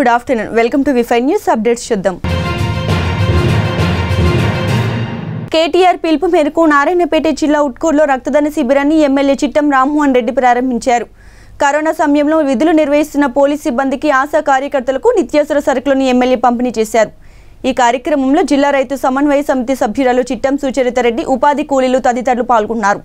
Good afternoon welcome to విఫై news updates చూద్దాం కేటీఆర్ పిలుపు మేరకు నారాయణపేట జిల్లా ఉట్కూరులో రక్తదాన శిబిరాన్ని ఎమ్మెల్యే చిట్టం రామ్మోహన్ రెడ్డి ప్రారంభించారు కరోనా సమయంలో విధులు నిర్వహిస్తున్న పోలీస్ సిబ్బందికి ఆశా కార్యకర్తలకు నిత్యావసర సరుకులను ఎమ్మెల్యే పంపిణీ చేశారు ఈ కార్యక్రమంలో జిల్లా రైతు సమన్వయ సమితి సభ్యురాలు చిట్టం సుచరిత రెడ్డి ఉపాధి కూలీలు తదితరులు పాల్గొన్నారు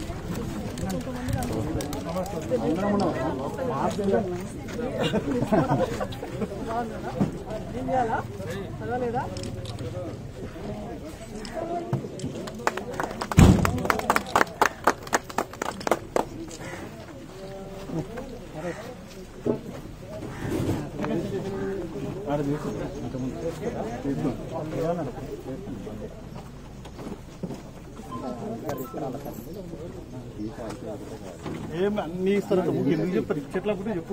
ఏం అన్ని ఇస్తారు ఎందుకు చెప్తారు చెట్ల గురించి చెప్పు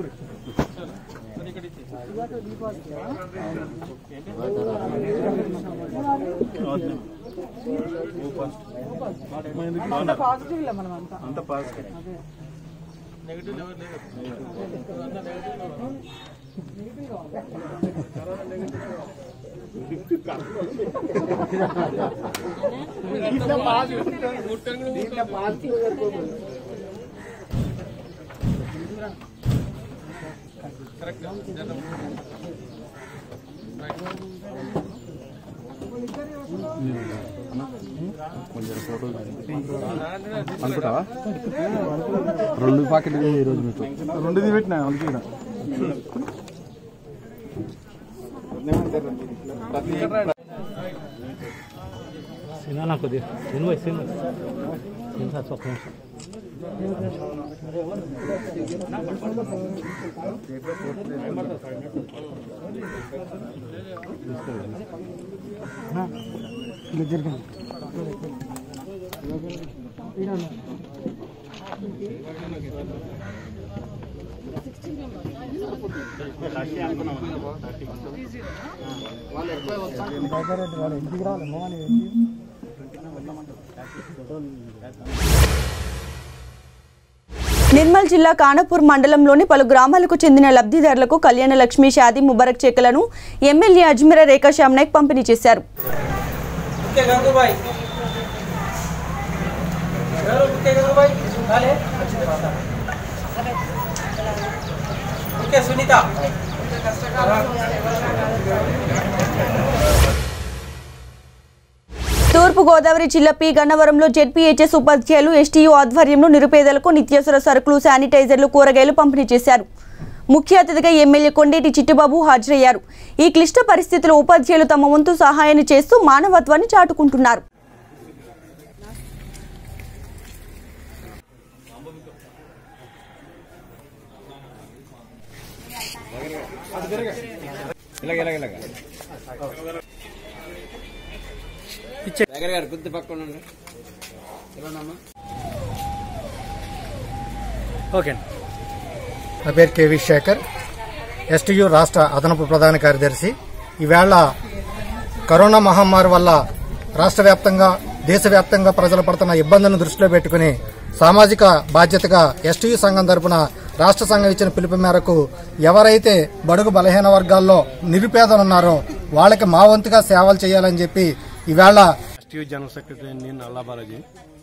అంత పాజిటివ్ అనుకుంటావా రెండు ప్యాకెట్లు ఈరోజు మీకు రెండుది పెట్టినా అందుకే ఈడ. సినిమా కొద్దిగా సినిమా సినిమా సినిమా ఒక్క నిమిషం నిర్మల్ జిల్లా కానపూర్ మండలంలోని పలు గ్రామాలకు చెందిన లబ్ధిదారులకు కళ్యాణ లక్ష్మి షాదీ ముబారక్ చెక్కులను ఎమ్మెల్యే అజ్మీరా రేఖా శ్యామ్ నాయక్ పంపిణీ చేశారు ओके गंगू भाई ओके गंगू भाई डाले ओके सुनीता తూర్పు గోదావరి జిల్లా పి గన్నవరంలో జెడ్పీహెచ్ఎస్ ఉపాధ్యాయులు ఎస్టీయూ ఆధ్వర్యంలో నిరుపేదలకు నిత్యావసర సరుకులు శానిటైజర్లు కూరగాయలు పంపిణీ చేశారు ముఖ్య అతిథిగా ఎమ్మెల్యే కొండేటి చిట్టిబాబు హాజరయ్యారు ఈ క్లిష్ట పరిస్థితుల్లో ఉపాధ్యాయులు తమ వంతు సహాయాన్ని చేస్తూ మానవత్వాన్ని చాటుకుంటున్నారు దగ్గర గారు కొద్ది పక్కన ఉండండి ఇలానమ్మా ఓకే నా పేరు కేవి శేఖర్ ఎస్టీయు రాష్ట్ర అదనపు ప్రధాన కార్యదర్శి ఈవేళ కరోనా మహమ్మారి వల్ల రాష్ట్ర వ్యాప్తంగా దేశవ్యాప్తంగా ప్రజలు పడుతున్న ఇబ్బందులను దృష్టిలో పెట్టుకుని సామాజిక బాధ్యతగా ఎస్టీయు సంఘం తరపున రాష్ట్ర సంఘం ఇచ్చిన పిలుపు మేరకు ఎవరైతే బడుగు బలహీన వర్గాల్లో నిరుపేదలు ఉన్నారో వాళ్ళకి మా వంతుగా సేవలు చేయాలని చెప్పి ఈవేళ ఎస్టీయూ జనరల్ సెక్రటరీ నేను నల్లా బాలాజీ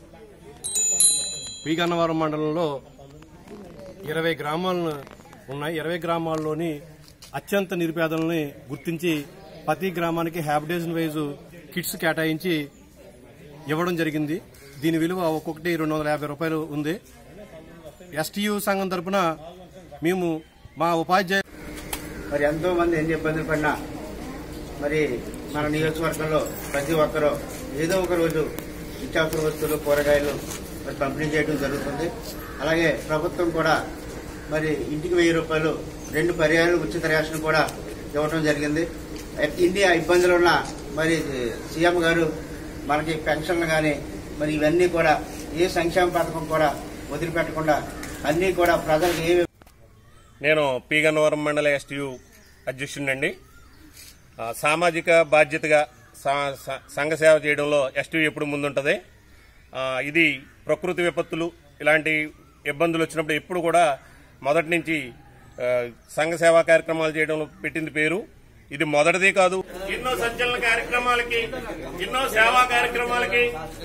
పి గన్నవరం మండలంలో ఇరవై గ్రామాలను ఉన్నాయి ఇరవై గ్రామాల్లోని అత్యంత నిరుపేదలని గుర్తించి ప్రతి గ్రామానికి హ్యాబిటేషన్ వైజ్ కిట్స్ కేటాయించి ఇవ్వడం జరిగింది దీని విలువ ఒక్కొక్కటి రెండు వందల యాభై రూపాయలు ఉంది ఎస్టీయూ సంఘం తరపున మేము మా ఉపాధ్యాయ మరి ఎంతో మంది ఎన్ని ఇబ్బందులు పడినా మరి మన నియోజకవర్గంలో ప్రతి ఒక్కరూ ఏదో ఒక రోజు నిత్యావసర వస్తువులు కూరగాయలు మరి పంపిణీ చేయడం జరుగుతుంది అలాగే ప్రభుత్వం కూడా మరి ఇంటికి వెయ్యి రూపాయలు రెండు పర్యాయాలు ఉచిత రేషన్ కూడా ఇవ్వడం జరిగింది ఇన్ని ఇబ్బందులు ఉన్న మరి సీఎం గారు మనకి పెన్షన్లు కానీ మరి ఇవన్నీ కూడా ఏ సంక్షేమ పథకం కూడా వదిలిపెట్టకుండా అన్నీ కూడా ప్రజలకు ఏ నేను పి గన్నవరం మండల ఎస్టీయు అధ్యక్షుడినండి ఆ, సామాజిక బాధ్యతగా సా- స- సంఘ సేవ చేయడంలో ఎస్టీయు ఎప్పుడు ముందుంటుంది ఆ, ఇది ప్రకృతి విపత్తులు ఇలాంటి ఇబ్బందులు వచ్చినప్పుడు ఎప్పుడు కూడా మొదటి నుంచి ఆ, సంఘ సేవా కార్యక్రమాలు చేయడంలో పెట్టింది పేరు ఇది మొదటిది కాదు ఎన్నో సంచలన కార్యక్రమాలకి ఎన్నో సేవా కార్యక్రమాలకి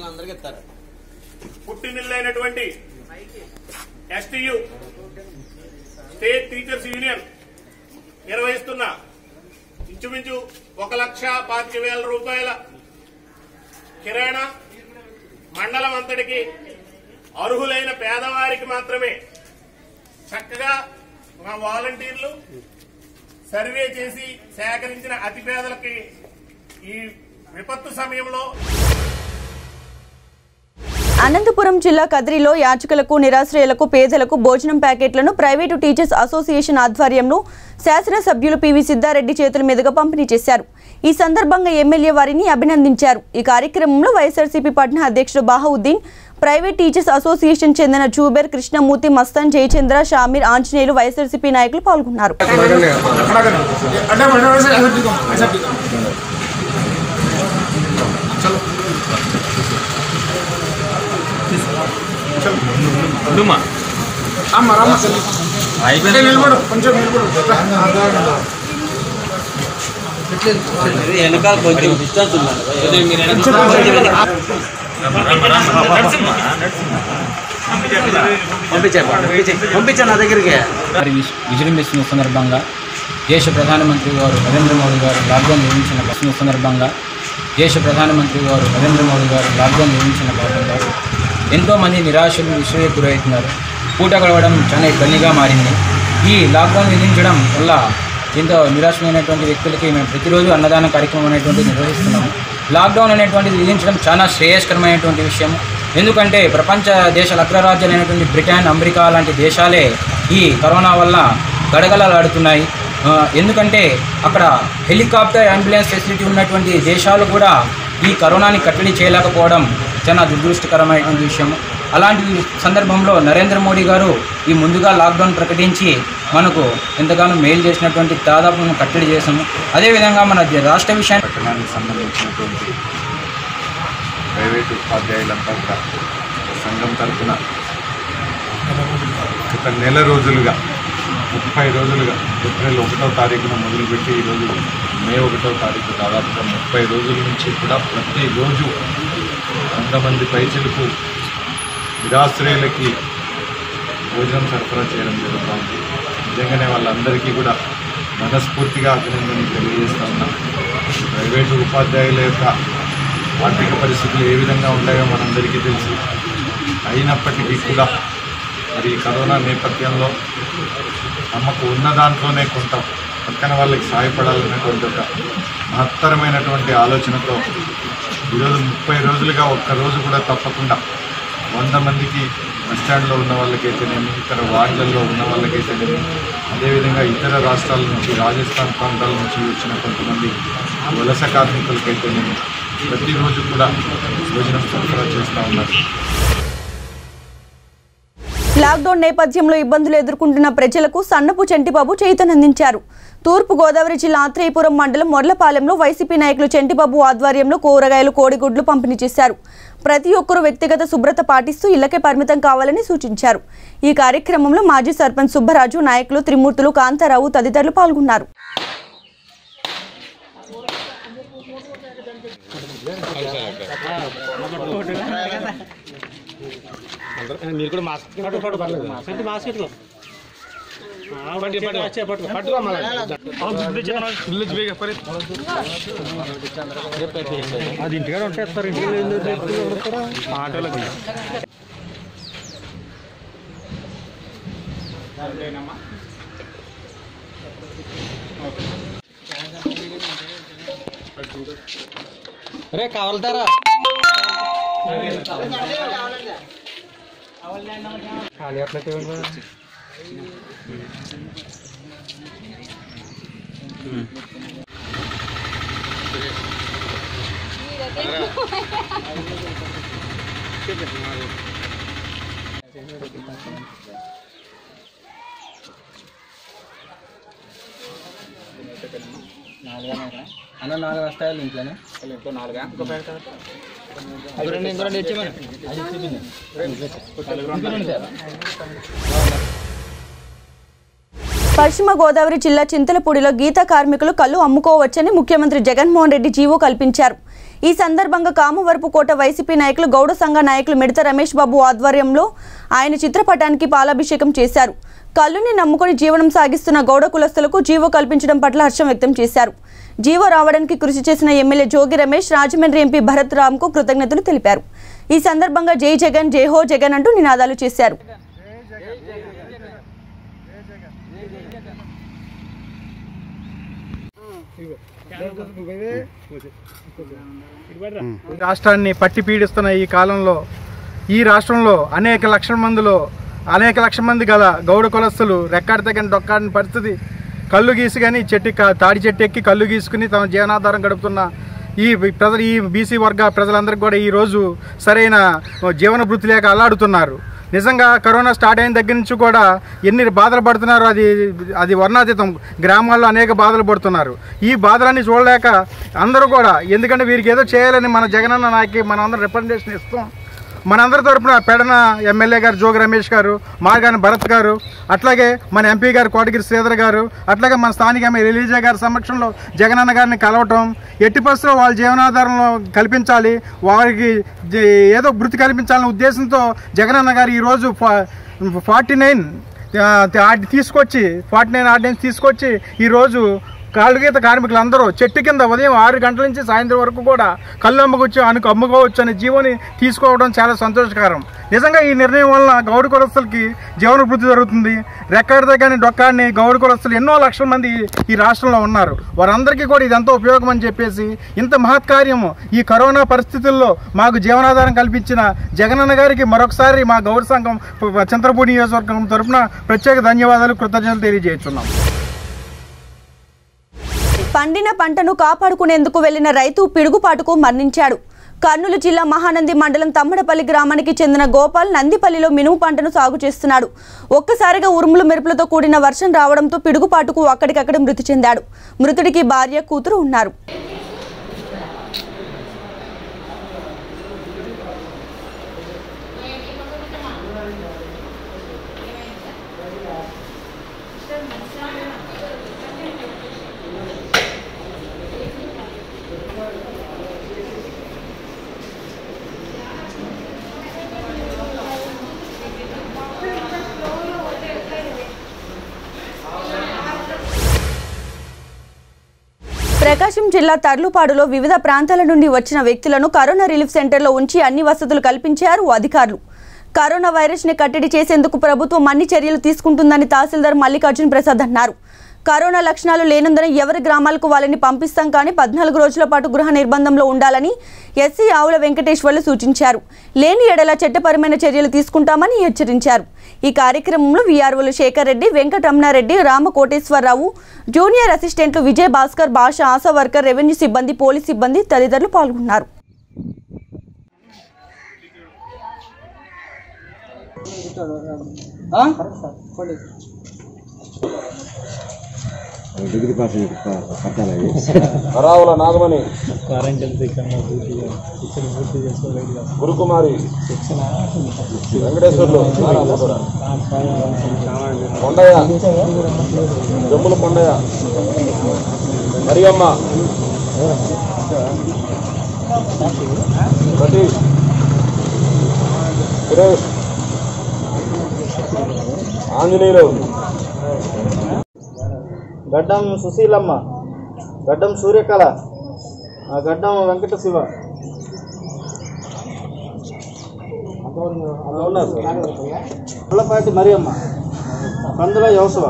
పుట్టినిల్లైనటువంటి ఎస్టీయు స్టేట్ టీచర్స్ యూనియన్ నిర్వహిస్తున్న ఇంచుమించు ఒక లక్ష పాతిక వేల రూపాయల కిరాణా మండలం అంతటికి అర్హులైన పేదవారికి మాత్రమే చక్కగా మా వాలంటీర్లు సర్వే చేసి సేకరించిన అతి పేదలకి ఈ విపత్తు సమయంలో అనంతపురం జిల్లా కదిరిలో యాచకులకు నిరాశ్రయులకు పేదలకు భోజనం ప్యాకెట్లను ప్రైవేటు టీచర్స్ అసోసియేషన్ ఆధ్వర్యంలో శాసనసభ్యులు పివి సిద్ధారెడ్డి చేతుల మీదుగా పంపిణీ చేశారు ఈ సందర్భంగా ఎమ్మెల్యే వారిని అభినందించారు ఈ కార్యక్రమంలో వైఎస్ఆర్సీపీ పట్న అధ్యక్షుడు బాహుద్దీన్ ప్రైవేట్ టీచర్స్ అసోసియేషన్ చెందిన జూబేర్ కృష్ణమూర్తి మస్తాన్ జయచంద్ర షామీర్ ఆంజనేయులు వైఎస్ఆర్సీపీ నాయకులు పాల్గొన్నారు వెనకాల కొంచెం డిస్టెన్స్ ఉందండి పంపించా నా దగ్గరికి మరి విజ్- విజృంభిస్తున్న సందర్భంగా దేశ ప్రధానమంత్రి గారు నరేంద్ర మోడీ గారు లాక్డౌన్ విధించిన వస్తున్న సందర్భంగా దేశ ప్రధానమంత్రి గారు నరేంద్ర మోడీ గారు లాక్డౌన్ విధించిన భాగంగా ఎంతోమంది నిరాశలు విశ్వకు గురవుతున్నారు పూట గడవడం చాలా ఇబ్బందిగా మారింది ఈ లాక్డౌన్ విధించడం వల్ల ఎంతో నిరాశమైనటువంటి వ్యక్తులకి మేము ప్రతిరోజు అన్నదాన కార్యక్రమం అనేటువంటిది నిర్వహిస్తున్నాము లాక్డౌన్ అనేటువంటిది విధించడం చాలా శ్రేయస్కరమైనటువంటి విషయం ఎందుకంటే ప్రపంచ దేశాల అగ్రరాజ్యాలైనటువంటి బ్రిటన్ అమెరికా లాంటి దేశాలే ఈ కరోనా వల్ల గడగలలాడుతున్నాయి ఆ, ఎందుకంటే అక్కడ హెలికాప్టర్ అంబులెన్స్ ఫెసిలిటీ ఉన్నటువంటి దేశాలు కూడా ఈ కరోనాని కట్టడి చేయలేకపోవడం చాలా దురదృష్టకరమైనటువంటి విషయం అలాంటి సందర్భంలో నరేంద్ర మోడీ గారు ఈ ముందుగా లాక్డౌన్ ప్రకటించి మనకు ఎంతగానో మేలు చేసినటువంటి దాదాపు మనం కట్టడి చేసాము అదేవిధంగా మన రాష్ట్ర విషయాన్ని పట్టణానికి సంబంధించినటువంటి ప్రైవేటు ఉపాధ్యాయులంతా కూడా సంఘం తరఫున గత నెల రోజులుగా ముప్పై రోజులుగా ఏప్రిల్ ఒకటో తారీఖున మొదలుపెట్టి ఈరోజు మే ఒకటో తారీఖు దాదాపుగా ముప్పై రోజుల నుంచి కూడా ప్రతిరోజు వంద మంది పైచలకు నిరాశ్రయులకి భోజనం సరఫరా చేయడం జరుగుతుంది నిజంగానే వాళ్ళందరికీ కూడా మనస్ఫూర్తిగా అభినందనలు తెలియజేస్తా ఉన్నాం ప్రైవేటు ఉపాధ్యాయుల యొక్క ఆర్థిక పరిస్థితులు ఏ విధంగా ఉన్నాయో మనందరికీ తెలుసు అయినప్పటికీ కూడా మరి ఈ కరోనా నేపథ్యంలో తమకు ఉన్న దాంట్లోనే కొంత పక్కన వాళ్ళకి సహాయపడాలనేటువంటి ఒక మహత్తరమైనటువంటి ఆలోచనతో ఈరోజు ముప్పై రోజులుగా ఒక్క రోజు కూడా తప్పకుండా వంద మందికి బస్టాండ్లో ఉన్న వాళ్ళకైతేనేమి ఇతర వార్డులలో ఉన్న వాళ్ళకైతేనేమి అదేవిధంగా ఇతర రాష్ట్రాల నుంచి రాజస్థాన్ ప్రాంతాల నుంచి వచ్చిన కొంతమంది వలస కార్మికులకైతేనేమి ప్రతిరోజు కూడా భోజనం సరఫరా చేస్తూ ఉన్నారు లాక్డౌన్ నేపథ్యంలో ఇబ్బందులు ఎదుర్కొంటున్న ప్రజలకు సన్నపు చెంటిబాబు చైతన్యందించారు తూర్పు గోదావరి జిల్లా ఆత్రేయపురం మండలం మొర్లపాలెంలో వైసీపీ నాయకులు చెంటిబాబు ఆధ్వర్యంలో కూరగాయలు కోడిగుడ్లు పంపిణీ చేశారు ప్రతి ఒక్కరూ వ్యక్తిగత శుభ్రత పాటిస్తూ ఇళ్లకే పరిమితం కావాలని సూచించారు ఈ కార్యక్రమంలో మాజీ సర్పంచ్ సుబ్బరాజు నాయకులు త్రిమూర్తులు కాంతారావు తదితరులు పాల్గొన్నారు మీరు కూడా మాస్క్ పట్టు పట్టు పర్లేదు మాస్క్ మాస్క్ పెట్టుకో పట్టు పట్టు వచ్చే పట్టు పట్టుకో అది ఇంటికాడ ఉంటేస్తారు ఇంటికి ఆటోలకి రే కావాలతారా ఖాళీ అట్లయితే అన్న నాలుగు వస్తాయి ఇంట్లోనే ఇంట్లో నాలుగా ఇంకో ప్యాకెట్ అవి రెండు ఇంకో రెండు ఇచ్చేమని పశ్చిమ గోదావరి జిల్లా చింతలపూడిలో గీత కార్మికులు కళ్ళు అమ్ముకోవచ్చని ముఖ్యమంత్రి జగన్మోహన్ రెడ్డి జీవో కల్పించారు ఈ సందర్భంగా కామవరపు కోట వైసీపీ నాయకులు గౌడ సంఘ నాయకులు మిడత రమేష్ బాబు ఆధ్వర్యంలో ఆయన చిత్రపటానికి పాలాభిషేకం చేశారు కళ్ళుని నమ్ముకొని జీవనం సాగిస్తున్న గౌడ కులస్తులకు జీవో కల్పించడం పట్ల హర్షం వ్యక్తం చేశారు జీవో రావడానికి కృషి చేసిన ఎమ్మెల్యే జోగి రమేష్ రాజమండ్రి ఎంపీ భరత్ రామ్కు కృతజ్ఞతలు తెలిపారు ఈ సందర్భంగా జై జగన్ జై హో జగన్ అంటూ నినాదాలు చేశారు రాష్ట్రాన్ని పట్టి పీడిస్తున్న ఈ కాలంలో ఈ రాష్ట్రంలో అనేక లక్షల మందిలో అనేక లక్షల మంది గల గౌడ కులస్తులు రెక్కాడి తగిన డొక్కాడిన పరిస్థితి కళ్ళు గీసి కానీ చెట్టు కా- తాడి చెట్టు ఎక్కి కళ్ళు గీసుకుని తమ జీవనాధారం గడుపుతున్న ఈ ప్రజలు ఈ బీసీ వర్గ ప్రజలందరికీ కూడా ఈ రోజు సరైన జీవన వృత్తి లేక అల్లాడుతున్నారు నిజంగా కరోనా స్టార్ట్ అయిన దగ్గర నుంచి కూడా ఎన్ని బాధలు పడుతున్నారో అది అది వర్ణాతీతం గ్రామాల్లో అనేక బాధలు పడుతున్నారు ఈ బాధలన్నీ చూడలేక అందరూ కూడా ఎందుకంటే వీరికి ఏదో చేయాలని మన జగనన్న నాయకి మన అందరం రిప్రజెంటేషన్ ఇస్తాం మనందరి తరపున పెడన ఎమ్మెల్యే గారు జోగి రమేష్ గారు మార్గాని భరత్ గారు అట్లాగే మన ఎంపీ గారు కోటగిరి శ్రీధర్ గారు అట్లాగే మన స్థానిక ఎమ్మెల్యే ఎలీజా గారి సమక్షంలో జగనన్న గారిని కలవటం ఎట్టి పరిస్థితుల్లో వాళ్ళ జీవనాధారంలో కల్పించాలి వారికి జే- ఏదో వృత్తి కల్పించాలనే ఉద్దేశంతో జగనన్న గారు ఈరోజు ఫార్టీ నైన్ తీసుకొచ్చి ఫార్టీ నైన్ ఆర్డినెన్స్ తీసుకొచ్చి ఈరోజు కాళ్ళగీత కార్మికులు అందరూ చెట్టు కింద ఉదయం ఆరు గంటల నుంచి సాయంత్రం వరకు కూడా కళ్ళు అమ్ముకొచ్చు అనుకు అమ్ముకోవచ్చు అనే జీవోని తీసుకోవడం చాలా సంతోషకరం నిజంగా ఈ నిర్ణయం వలన గౌడ కులస్తులకి జీవన వృద్ధి జరుగుతుంది రెక్కడితే కానీ డొక్కాడిని గౌడ కులస్తులు ఎన్నో లక్షల మంది ఈ రాష్ట్రంలో ఉన్నారు వారందరికీ కూడా ఇది ఎంతో ఉపయోగం అని చెప్పేసి ఇంత మహత్కార్యము ఈ కరోనా పరిస్థితుల్లో మాకు జీవనాధారం కల్పించిన జగనన్న గారికి మరొకసారి మా గౌడ సంఘం చంద్రపూడి నియోజకవర్గం తరఫున ప్రత్యేక ధన్యవాదాలు కృతజ్ఞతలు తెలియజేస్తున్నాం పండిన పంటను కాపాడుకునేందుకు వెళ్లిన రైతు పిడుగుపాటుకు మరణించాడు కర్నూలు జిల్లా మహానంది మండలం తమ్మడపల్లి గ్రామానికి చెందిన గోపాల్ నందిపల్లిలో మినుము పంటను సాగు చేస్తున్నాడు ఒక్కసారిగా ఉరుములు మెరుపులతో కూడిన వర్షం రావడంతో పిడుగుపాటుకు అక్కడికక్కడ మృతి చెందాడు మృతుడికి భార్య కూతురు ఉన్నారు ప్రకాశం జిల్లా తర్లుపాడులో వివిధ ప్రాంతాల నుండి వచ్చిన వ్యక్తులను కరోనా రిలీఫ్ సెంటర్లో ఉంచి అన్ని వసతులు కల్పించారు అధికారులు కరోనా వైరస్ ని కట్టడి చేసేందుకు ప్రభుత్వం అన్ని చర్యలు తీసుకుంటుందని తహసీల్దార్ మల్లికార్జున్ ప్రసాద్ అన్నారు కరోనా లక్షణాలు లేనందున ఎవరి గ్రామాలకు వాళ్ళని పంపిస్తాం కానీ పద్నాలుగు రోజుల పాటు గృహ నిర్బంధంలో ఉండాలని ఎస్సీ ఆవుల వెంకటేశ్వర్లు సూచించారు లేని ఎడల చట్టపరమైన చర్యలు తీసుకుంటామని హెచ్చరించారు ఈ కార్యక్రమంలో వీఆర్ఓలు శేఖర్ రెడ్డి వెంకటరమణారెడ్డి రామకోటేశ్వరరావు జూనియర్ అసిస్టెంట్లు విజయ్ భాస్కర్ భాష ఆశా వర్కర్ రెవెన్యూ సిబ్బంది పోలీస్ సిబ్బంది తదితరులు పాల్గొన్నారు డిగ్రీ పాస్ కట్టాలి అరావుల నాగమణి గురుకుమారి వెంకటేశ్వర్లు కొండయ్య జమ్ముల కొండయ్య మరియమ్మ సతీష్ సురేష్ ఆంజనేయులు గడ్డం సుశీలమ్మ గడ్డం సూర్యకళ ఆ గడ్డం వెంకట శివ పుల్లపాటి మరియమ్మ కందుల యోసవ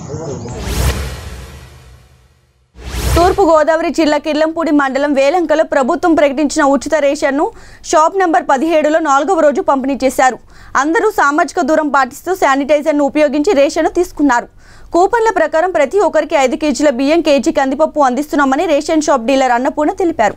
తూర్పు గోదావరి జిల్లా కిర్లంపూడి మండలం వేలంకలో ప్రభుత్వం ప్రకటించిన ఉచిత రేషన్ను షాప్ నెంబర్ పదిహేడులో నాలుగవ రోజు పంపిణీ చేశారు అందరూ సామాజిక దూరం పాటిస్తూ శానిటైజర్ను ఉపయోగించి రేషన్ను తీసుకున్నారు కూపన్ల ప్రకారం ప్రతి ఒక్కరికి ఐదు కేజీల బియ్యం కేజీ కందిపప్పు అందిస్తున్నామని రేషన్ షాప్ డీలర్ అన్నపూర్ణ తెలిపారు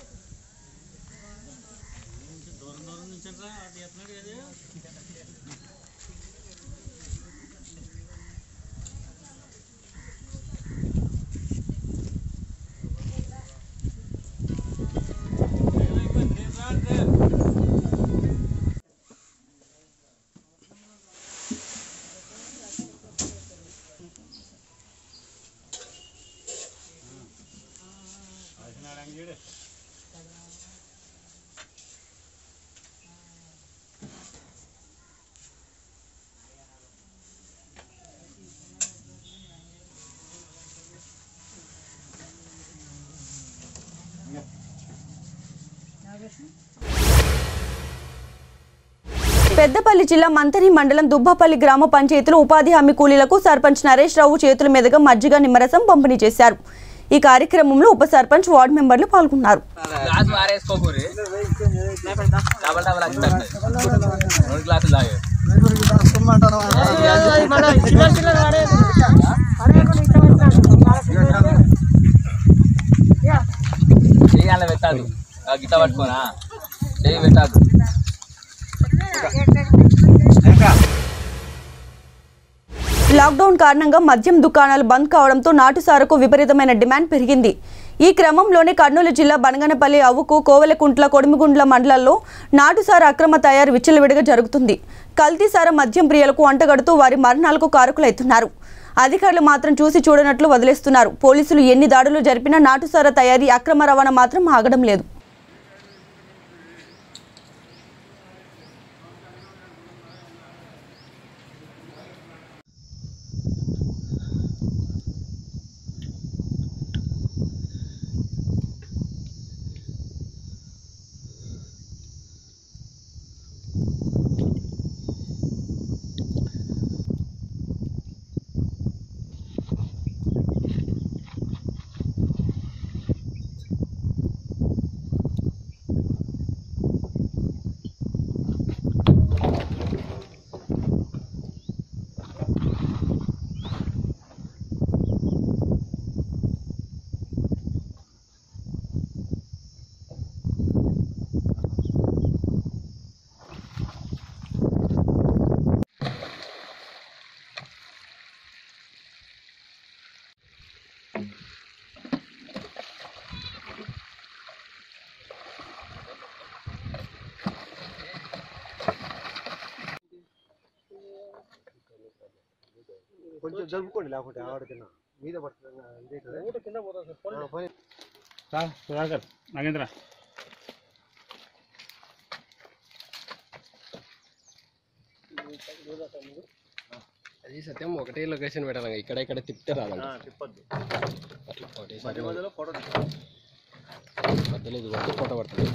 దూరం దూరం నుంచి అది ఎత్తున్నాడు కదా పెద్దపల్లి జిల్లా మంతని మండలం దుబ్బాపల్లి గ్రామ పంచాయతీలో ఉపాధి హామీ కూలీలకు సర్పంచ్ నరేష్ రావు చేతుల మీదుగా మజ్జిగ నిమ్మరసం పంపిణీ చేశారు ఈ కార్యక్రమంలో ఉప సర్పంచ్ వార్డు మెంబర్లు పాల్గొన్నారు గ్లాస్ మారేసుకోకూరి డబల్ డబల్ రెండు గ్లాసులు తాగే చెయ్యాల పెట్టాదు ఆ గిట్ట పట్టుకోనా చెయ్యి పెట్టాదు లాక్డౌన్ కారణంగా మద్యం దుకాణాలు బంద్ కావడంతో నాటుసారకు విపరీతమైన డిమాండ్ పెరిగింది ఈ క్రమంలోనే కర్నూలు జిల్లా బనగనపల్లి అవ్వుకు కోవెలకుంట్ల కొడిమిగుండ్ల మండలాల్లో నాటుసార అక్రమ తయారు విచ్చలవిడిగా జరుగుతుంది కల్తీసార మద్యం ప్రియులకు అంటగడుతూ వారి మరణాలకు కారకులవుతున్నారు అధికారులు మాత్రం చూసి చూడనట్లు వదిలేస్తున్నారు పోలీసులు ఎన్ని దాడులు జరిపినా నాటుసార తయారీ అక్రమ రవాణా మాత్రం ఆగడం లేదు కొంచెం జరుపుకోండి లేకుంటే ఆవిడకిన్నా మీద పడుతుంది ఇదే కింద పోతుంది రా సుధాకర్ నాగేంద్ర అది సత్యం ఒకటే లొకేషన్ పెట్టాలి ఇక్కడ ఇక్కడ తిప్పితే రాదండి తిప్పద్దు ఒకటేసారి మధ్య మధ్యలో ఫోటో మధ్యలో ఇది ఒకటి ఫోటో పడుతుంది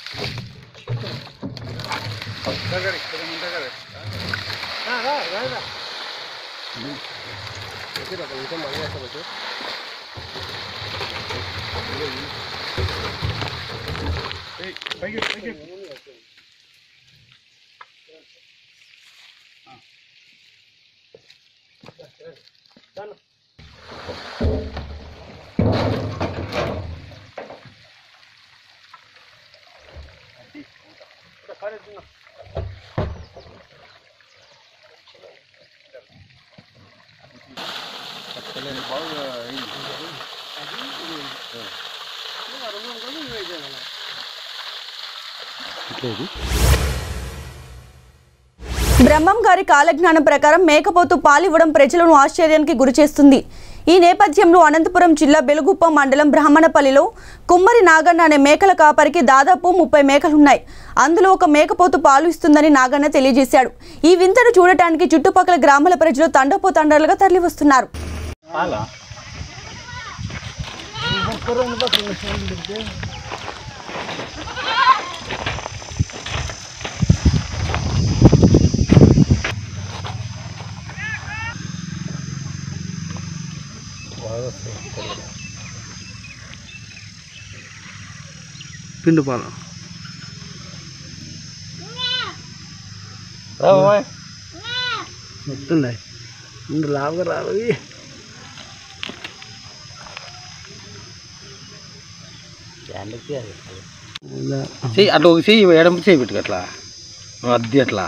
ఓకే ఒక నిమిషం మళ్ళీ వేస్తాం ఓకే బ్రహ్మం గారి కాలజ్ఞానం ప్రకారం మేకపోతు పాలివ్వడం ప్రజలను ఆశ్చర్యానికి గురిచేస్తుంది ఈ నేపథ్యంలో అనంతపురం జిల్లా బెలుగుప్ప మండలం బ్రాహ్మణపల్లిలో కుమ్మరి నాగన్న అనే మేకల కాపరికి దాదాపు ముప్పై మేకలున్నాయి అందులో ఒక మేకపోతు పాలు ఇస్తుందని నాగన్న తెలియజేశాడు ఈ వింతను చూడటానికి చుట్టుపక్కల గ్రామాల ప్రజలు తండోపోతండాలుగా తరలివస్తున్నారు పిండి పాలు వస్తున్నాయి ముందు లావుగా రావు ఇవి. చెయ్యి అట్లా ఒక చెయ్యి ఎడమ చెయ్యి పెట్టుకు అట్లా అద్దె అట్లా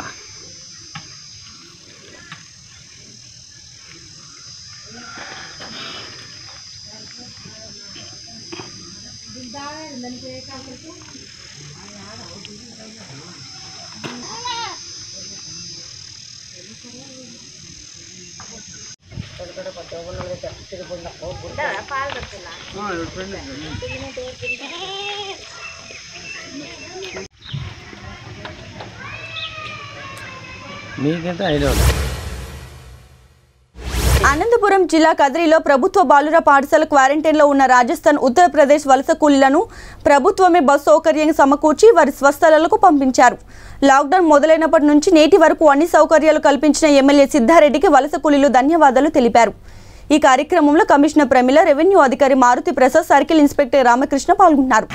మీకంటే ఐడియా ఉంది అనంతపురం అనంతపురం జిల్లా కదిరిలో ప్రభుత్వ బాలుర పాఠశాల క్వారంటైన్లో ఉన్న రాజస్థాన్ ఉత్తరప్రదేశ్ వలస కూలీలను ప్రభుత్వమే బస్సు సౌకర్యం సమకూర్చి వారి స్వస్థలాలకు పంపించారు లాక్డౌన్ మొదలైనప్పటి నుంచి నేటి వరకు అన్ని సౌకర్యాలు కల్పించిన ఎమ్మెల్యే సిద్ధారెడ్డికి వలస కూలీలు ధన్యవాదాలు తెలిపారు ఈ కార్యక్రమంలో కమిషనర్ ప్రమిళ రెవెన్యూ అధికారి మారుతి ప్రసాద్ సర్కిల్ ఇన్స్పెక్టర్ రామకృష్ణ పాల్గొన్నారు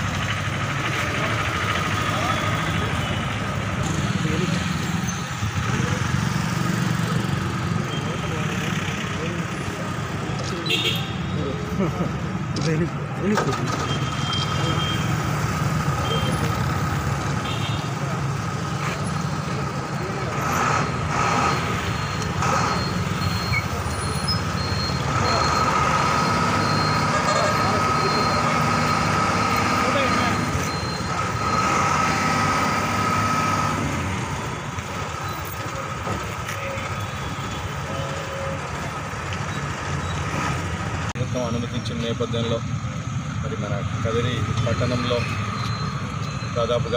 ప్రభుత్వం అనుమతించిన నేపథ్యంలో మరి మన కదిరి పట్టణంలో దాదాపుగా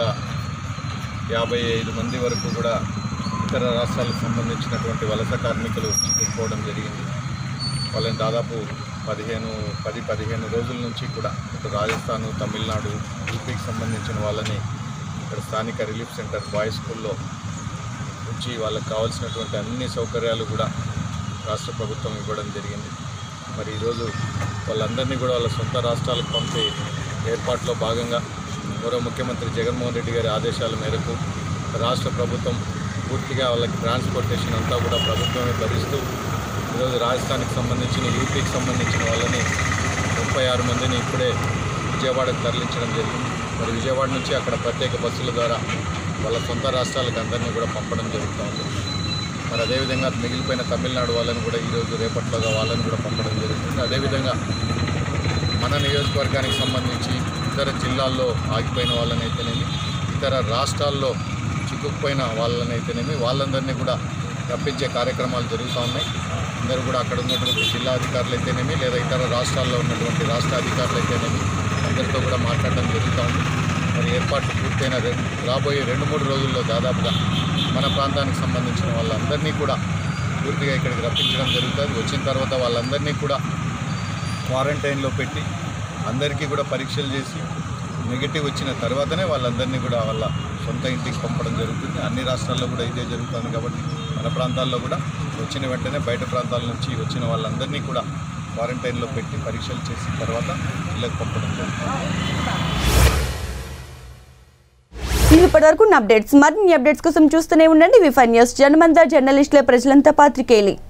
యాభై ఐదు మంది వరకు కూడా ఇతర రాష్ట్రాలకు సంబంధించినటువంటి వలస కార్మికులు చిక్కుకోవడం జరిగింది వాళ్ళని దాదాపు పదిహేను పది పదిహేను రోజుల నుంచి కూడా ఇటు రాజస్థాన్ తమిళనాడు యూపీకి సంబంధించిన వాళ్ళని ఇక్కడ స్థానిక రిలీఫ్ సెంటర్ బాయ్స్ స్కూల్లో ఉంచి వాళ్ళకి కావాల్సినటువంటి అన్ని సౌకర్యాలు కూడా రాష్ట్ర ప్రభుత్వం ఇవ్వడం జరిగింది మరి ఈరోజు వాళ్ళందరినీ కూడా వాళ్ళ సొంత రాష్ట్రాలకు పంపే ఏర్పాట్లో భాగంగా గౌరవ ముఖ్యమంత్రి జగన్మోహన్ రెడ్డి గారి ఆదేశాల మేరకు రాష్ట్ర ప్రభుత్వం పూర్తిగా వాళ్ళకి ట్రాన్స్పోర్టేషన్ అంతా కూడా ప్రభుత్వమే భరిస్తూ ఈరోజు రాజస్థాన్కి సంబంధించిన యూపీకి సంబంధించిన వాళ్ళని ముప్పై ఆరు మందిని ఇప్పుడే విజయవాడకు తరలించడం జరిగింది మరి విజయవాడ నుంచి అక్కడ ప్రత్యేక బస్సుల ద్వారా వాళ్ళ సొంత రాష్ట్రాలకు అందరినీ కూడా పంపడం జరుగుతూ ఉంది మరి అదేవిధంగా మిగిలిపోయిన తమిళనాడు వాళ్ళని కూడా ఈరోజు రేపట్లోగా వాళ్ళని కూడా పంపడం జరుగుతుంది అదేవిధంగా మన నియోజకవర్గానికి సంబంధించి ఇతర జిల్లాల్లో ఆగిపోయిన వాళ్ళనైతేనేమి ఇతర రాష్ట్రాల్లో చిక్కుకుపోయిన వాళ్ళనైతేనేమి వాళ్ళందరినీ కూడా రప్పించే కార్యక్రమాలు జరుగుతూ ఉన్నాయి అందరూ కూడా అక్కడ ఉన్నటువంటి జిల్లా అధికారులు అయితేనేమి లేదా ఇతర రాష్ట్రాల్లో ఉన్నటువంటి రాష్ట్ర అధికారులు అయితేనేమి అందరితో కూడా మాట్లాడడం జరుగుతూ ఉంది మరి ఏర్పాట్లు పూర్తయిన రెండు రాబోయే రెండు మూడు రోజుల్లో దాదాపుగా మన ప్రాంతానికి సంబంధించిన వాళ్ళందరినీ కూడా పూర్తిగా ఇక్కడికి రప్పించడం జరుగుతుంది వచ్చిన తర్వాత వాళ్ళందరినీ కూడా క్వారంటైన్లో పెట్టి అందరికీ కూడా పరీక్షలు చేసి నెగిటివ్ వచ్చిన తర్వాతనే వాళ్ళందరినీ కూడా వాళ్ళ సొంత ఇంటికి పంపడం జరుగుతుంది అన్ని రాష్ట్రాల్లో కూడా ఇదే జరుగుతుంది కాబట్టి మన ప్రాంతాల్లో కూడా వచ్చిన వెంటనే బయట ప్రాంతాల నుంచి వచ్చిన వాళ్ళందరినీ కూడా క్వారంటైన్లో పెట్టి పరీక్షలు చేసిన తర్వాత ఇళ్ళకి పంపడం జరుగుతుంది ఇవి ఇప్పటివరకు ఉన్న అప్డేట్స్ మరిన్ని అప్డేట్స్ కోసం చూస్తూనే ఉండండి విఫై న్యూస్ జనమంతా జర్నలిస్టుల ప్రజలంతా పాత్రికేయులు